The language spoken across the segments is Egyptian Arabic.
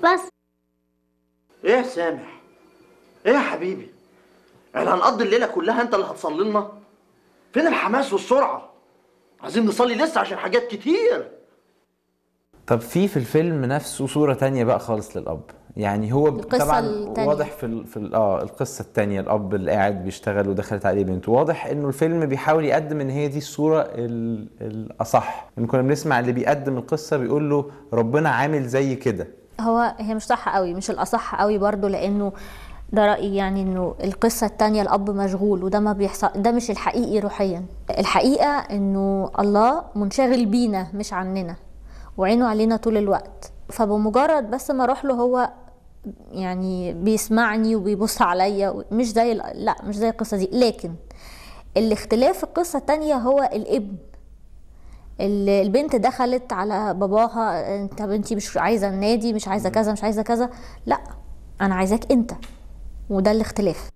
بس ايه يا سامح ايه يا حبيبي احنا هنقضي الليله كلها انت اللي هتصلي لنا فين الحماس والسرعه عايزين نصلي لسه عشان حاجات كتير طب في في الفيلم نفسه صورة تانية بقى خالص للأب يعني هو ب- القصة طبعا التانية. واضح في ال في ال اه القصة التانية الأب اللي قاعد بيشتغل ودخلت عليه بنته واضح إنه الفيلم بيحاول يقدم إن هي دي الصورة ال- الأصح إن كنا بنسمع اللي بيقدم القصة بيقول له ربنا عامل زي كده هو هي مش صح قوي مش الاصح قوي برضو لانه ده رايي يعني انه القصه التانية الاب مشغول وده ما بيحصل ده مش الحقيقي روحيا الحقيقه انه الله منشغل بينا مش عننا وعينه علينا طول الوقت فبمجرد بس ما اروح له هو يعني بيسمعني وبيبص عليا مش زي ال- لا مش زي القصه دي لكن الاختلاف في القصه التانية هو الابن ال- البنت دخلت على باباها انت بنتي مش عايزه النادي مش عايزه كذا مش عايزه كذا لا انا عايزاك انت وده الاختلاف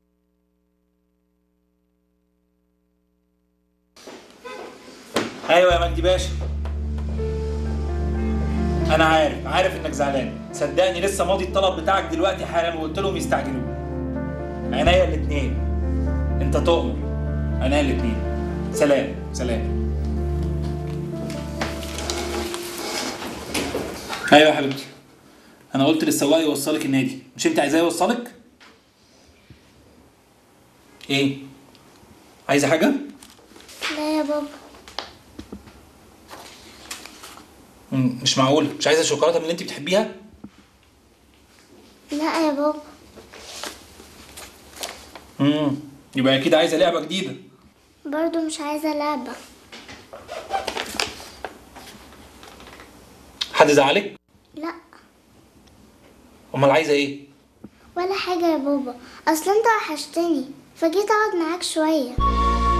ايوه يا مجدي باشا انا عارف عارف انك زعلان صدقني لسه ماضي الطلب بتاعك دلوقتي حالا وقلت لهم يستعجلوه عينيا الاتنين انت تؤمر عينيا الاتنين سلام سلام ايوه يا حبيبتي انا قلت للسواق يوصلك النادي مش انت عايزاه يوصلك ايه عايزه حاجه لا يا بابا مم، مش معقول مش عايزه شوكولاته من اللي انت بتحبيها لا يا بابا امم يبقى اكيد عايزه لعبه جديده برضو مش عايزة لعبة حد زعلك لا امال عايزه ايه ولا حاجة يا بابا أصل أنت وحشتني فجيت أقعد معاك شوية